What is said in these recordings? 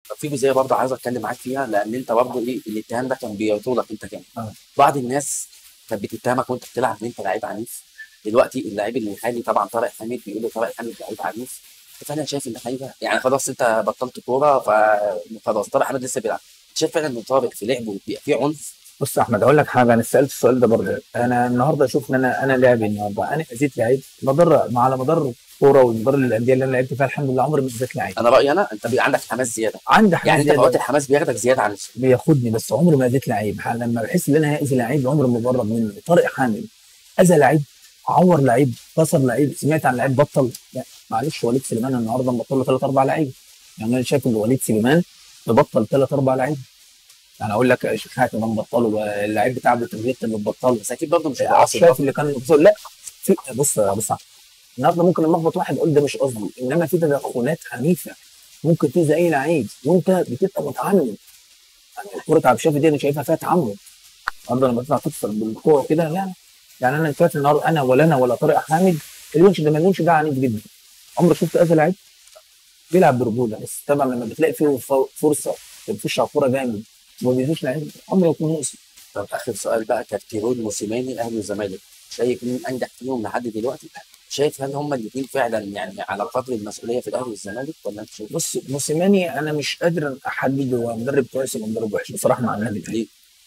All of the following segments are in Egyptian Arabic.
طب في جزئيه برضه عايز اتكلم معاك فيها لان انت برضه ايه الاتهام ده كان بيطولك انت كمان اه بعض الناس كانت بتتهمك وانت بتلعب ان انت لعيب عنيف دلوقتي اللعيب الحالي طبعا طارق حامد بيقولوا طارق حامد لعيب عنيف انت فعلا شايف ان حاجه يعني خلاص انت بطلت كوره فخلاص طارق حامد لسه بيلعب شايف فعلا ان طارق في لعبه بيبقى فيه عنف بص يا احمد اقول لك حاجه انا سالت السؤال ده برضه انا النهارده اشوف ان انا انا لاعب النهارده انا اذيت لعيب مضر على مدار الكوره ومدار الانديه اللي انا لعبت فيها الحمد لله عمري ما اذيت لعيب انا رايي انا انت بيبقى عندك حماس زياده عندي يعني حاجه انت في اوقات زياده الحماس بياخدك زياده عن اللزوم بياخدني بس عمري ما اذيت لعيب ح- لما بحس ان انا هاذي لعيب عمري ما بقرب منه طارق حامد اذى لعيب عور لعيب كسر لعيب سمعت عن لعيب بطل لا معلش وليد سليمان النهارده مبطل له ثلاث اربع لعيبه يعني انا شايف ان وليد سليمان مبطل ثلاث اربع لعيبه يعني اقول لك شحات ده مبطله اللعيب بتاع بتروجيت اللي مبطله بس اكيد برضه مش هيبقى عاصم شايف اللي كان مبطل لا في بص بص النهارده ممكن المخبط واحد اقول ده مش قصدي انما في تدخلات عنيفه ممكن تأذي اي لعيب وانت بتبقى متعمد يعني كرة عبد الشافي دي انا شايفها فيها تعمد النهارده لما تطلع تكسر بالكوره كده لا يعني انا شايف النهارده انا ولا انا ولا طارق حامد الونش ده ما الونش ده عنيف جدا عمرك شفت اذى لعيب بيلعب برجوله بس طبعا لما بتلاقي فيه ف- فرصه بتخش على الكوره جامد وما بيجيش لعيب عمره يكون مؤذي طب اخر سؤال بقى كارتيرون موسيماني اهلي والزمالك شايف مين انجح فيهم لحد دلوقتي شايف هل هما الاثنين فعلا يعني على قدر المسؤوليه في الاهلي والزمالك ولا انت شايف بص موسيماني انا مش قادر احدد هو مدرب كويس ولا مدرب وحش بصراحه مع النادي الاهلي ليه؟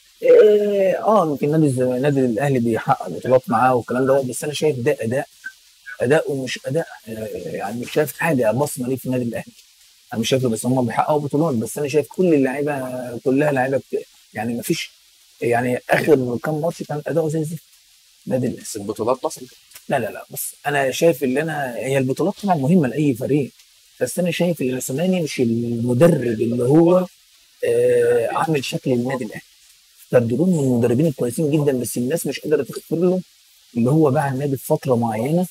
إيه، اه يمكن نادي الز- نادي الاهلي بيحقق بطولات معاه والكلام ده بس انا شايف ده اداء اداء ومش اداء آه، يعني مش شايف حاجه بصمه ليه في النادي الاهلي انا مش شايف بس هم بيحققوا بطولات بس انا شايف كل اللعيبه كلها لعيبه بت- يعني ما فيش يعني اخر كام ماتش كان اداؤه زي الزفت نادي الاهلي بس البطولات بسيطه لا لا لا بس انا شايف ان انا هي البطولات طبعا مهمه لاي فريق بس انا شايف ان العثماني مش المدرب اللي هو آه عامل شكل النادي الاهلي فالدرون من المدربين الكويسين جدا بس الناس مش قادره تغفر له اللي هو باع النادي في فتره معينه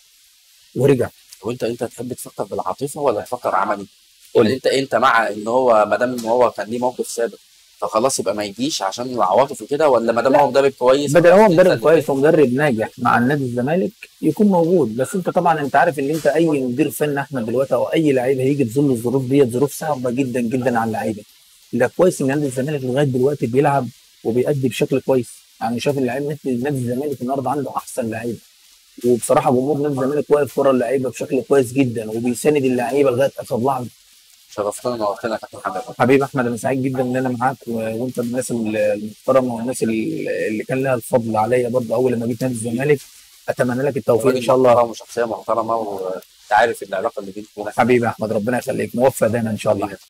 ورجع وانت انت تحب تفكر بالعاطفه ولا تفكر عملي؟ قول يعني لي. انت انت مع ان هو ما دام ان هو كان ليه موقف سابق فخلاص يبقى ما يجيش عشان العواطف وكده ولا ما دام هو مدرب كويس بدل هو خلاص مدرب ينسى كويس ومدرب ناجح مع النادي الزمالك يكون موجود بس انت طبعا انت عارف ان انت اي مدير فني احمد دلوقتي او اي لعيب هيجي في ظل الظروف ديت ظروف صعبه جدا جدا على اللعيبه لا كويس ان نادي الزمالك لغايه دلوقتي بيلعب وبيأدي بشكل كويس يعني شايف اللعيب نادي نادي الزمالك النهارده عنده احسن لعيبه وبصراحه جمهور نادي الزمالك واقف ورا اللعيبه بشكل كويس جدا وبيساند اللعيبه لغايه اخر لحظه شرفتنا ونورتنا يا كابتن محمد حبيبي احمد انا سعيد جدا ان انا معاك و- وانت من الناس المحترمه والناس اللي اللي كان لها الفضل عليا برضه اول لما جيت نادي الزمالك اتمنى لك التوفيق ان شاء الله محترم وشخصيه محترمه وانت عارف العلاقه اللي بينكم حبيبي يا احمد ربنا يخليك موفق دايما ان شاء الله حبيبي